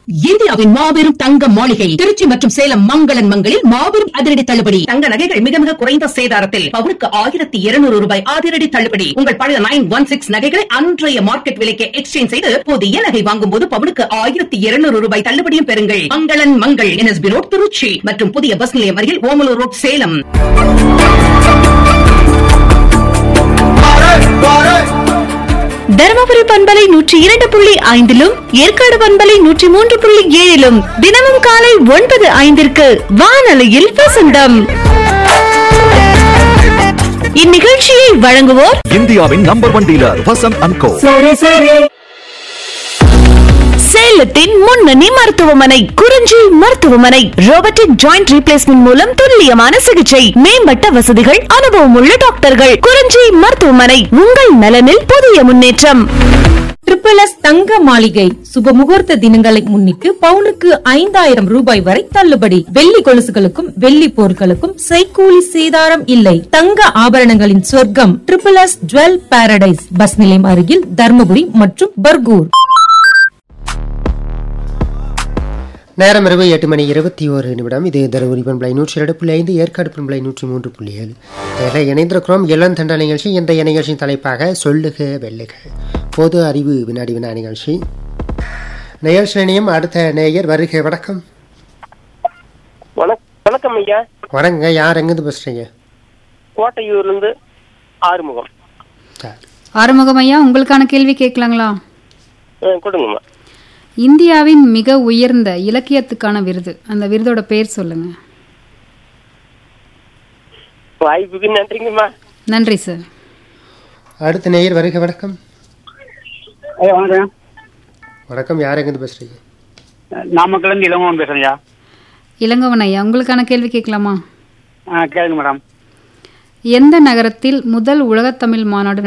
இந்தியாவின் மாபெரும் தங்க மாளிகை திருச்சி மற்றும் சேலம் மங்களன் மங்களில் மாபெரும் அதிரடி தள்ளுபடி தங்க நகைகள் மிக மிக குறைந்த சேதாரத்தில் பவுனுக்கு ஆயிரத்தி இருநூறு ரூபாய் அதிரடி தள்ளுபடி உங்கள் பழைய நைன் ஒன் சிக்ஸ் நகைகளை அன்றைய மார்க்கெட் விலைக்கு எக்ஸ்சேஞ்ச் செய்து புதிய நகை வாங்கும் போது பவுனுக்கு ஆயிரத்தி இருநூறு ரூபாய் தள்ளுபடியும் பெறுங்கள் மங்களன் மங்கள் என்எஸ்பி ரோட் திருச்சி மற்றும் புதிய பஸ் நிலையம் அருகில் ஓமலூர் ரோட் சேலம் தருமபுரி பண்பலை நூற்றி இரண்டு புள்ளி ஐந்திலும் ஏற்காடு பண்பலை நூற்றி மூன்று புள்ளி ஏழிலும் தினமும் காலை ஒன்பது ஐந்திற்கு வானொலியில் வசந்தம் இந்நிகழ்ச்சியை வழங்குவோர் இந்தியாவின் number one dealer Vasanth and co சேலத்தின் முன்னணி மருத்துவமனை குறிஞ்சி மருத்துவமனை ரோபோட்டிக் ஜாயிண்ட் ரீப்ளேஸ்மெண்ட் மூலம் துல்லியமான சிகிச்சை மேம்பட்ட வசதிகள் அனுபவமுள்ள டாக்டர்கள் குறிஞ்சி மருத்துவமனை உங்கள் நலனில் புதிய முன்னேற்றம் ட்ரிபிள் எஸ் தங்க மாளிகை சுப முகூர்த்த தினங்களை முன்னிட்டு பவுனுக்கு ஐந்தாயிரம் ரூபாய் வரை தள்ளுபடி வெள்ளி கொலுசுகளுக்கும் வெள்ளி பொருட்களுக்கும் செய்கூலி சேதாரம் இல்லை தங்க ஆபரணங்களின் சொர்க்கம் triple S jewel paradise bus நிலையம் அருகில் தர்மபுரி மற்றும் பர்கூர் நேரம் இரவு எட்டு மணி இருபத்தி ஒரு நிமிடம் இது தருமபுரி பண்பலை நூற்றி இரண்டு புள்ளி ஐந்து ஏற்காடு பண்பலை நூற்றி மூன்று புள்ளி ஏழு இதில் இணைந்திருக்கிறோம் இளந்தண்ட நிகழ்ச்சி இந்த நிகழ்ச்சியின் தலைப்பாக சொல்லுக வெல்லுக பொது அறிவு வினாடி வினா நிகழ்ச்சி நிகழ்ச்சி இணையம் அடுத்த நேயர் வருக வணக்கம் வணக் வணக்கம் ஐயா வணங்க யார் எங்கேருந்து பேசுறீங்க கோட்டையூர்ல இருந்து ஆறுமுகம் ஆறுமுகம் ஐயா உங்களுக்கான கேள்வி கேட்கலாங்களா ஆ, கொடுங்கம்மா இந்தியாவின் மிக உயர்ந்த இலக்கியத்துக்கான விருது அந்த விருதோட பேர் சொல்லுங்க வாய்ப்புக்கு நன்றிங்கம்மா நன்றி சார் அடுத்த நேயர் வருக வணக்கம் ஐயா வணக்கம் வணக்கம் யார் எங்கேருந்து பேசுறீங்க நாமக்கல்ல இருந்து இளங்கோவன் பேசுறேன்யா இளங்கவன் ஐயா உங்களுக்கான கேள்வி கேட்கலாமா ஆ கேளுங்க மேடம் எந்த நகரத்தில் முதல் உலகத்தமிழ் மாநாடு